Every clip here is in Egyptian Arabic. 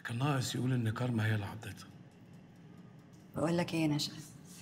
كان ناقص يقول ان كارما هي اللي عضتها بقول لك ايه يا نشأة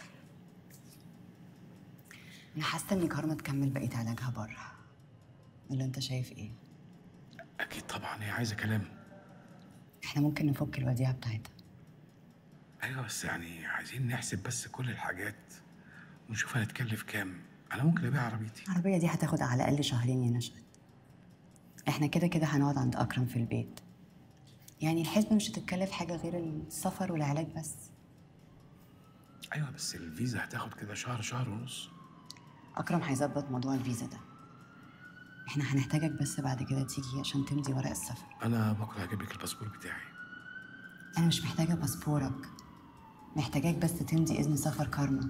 انا حاسه ان كارما تكمل بقيه علاجها بره ولا انت شايف ايه اكيد طبعا هي عايزه كلام احنا ممكن نفك الوديعه بتاعتها ايوه بس يعني عايزين نحسب بس كل الحاجات ونشوف هنتكلف كام انا ممكن ابيع عربيتي العربيه دي هتاخد على الاقل شهرين يا نشأة احنا كده كده هنقعد عند اكرم في البيت يعني الحزب مش هتتكلف حاجه غير السفر والعلاج بس ايوه بس الفيزا هتاخد كده شهر شهر ونص اكرم هيظبط موضوع الفيزا ده احنا هنحتاجك بس بعد كده تيجي عشان تمضي ورق السفر انا بكره هجيب لك الباسبور بتاعي انا مش محتاجه باسبورك محتاجاك بس تمضي اذن سفر كارما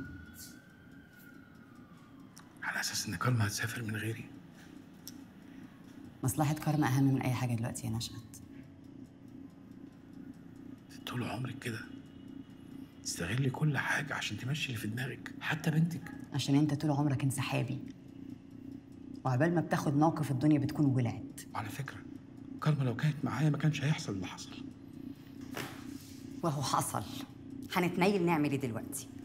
على اساس ان كارما هتسافر من غيري مصلحه كارما اهم من اي حاجه دلوقتي يا نشأت طول عمرك كده تستغلي كل حاجه عشان تمشي اللي في دماغك حتى بنتك عشان انت طول عمرك انسحابي وعبال ما بتاخد موقف الدنيا بتكون ولعت وعلى فكره كارما لو كانت معايا ما كانش هيحصل اللي حصل وهو حصل هنتنيل نعمل ايه دلوقتي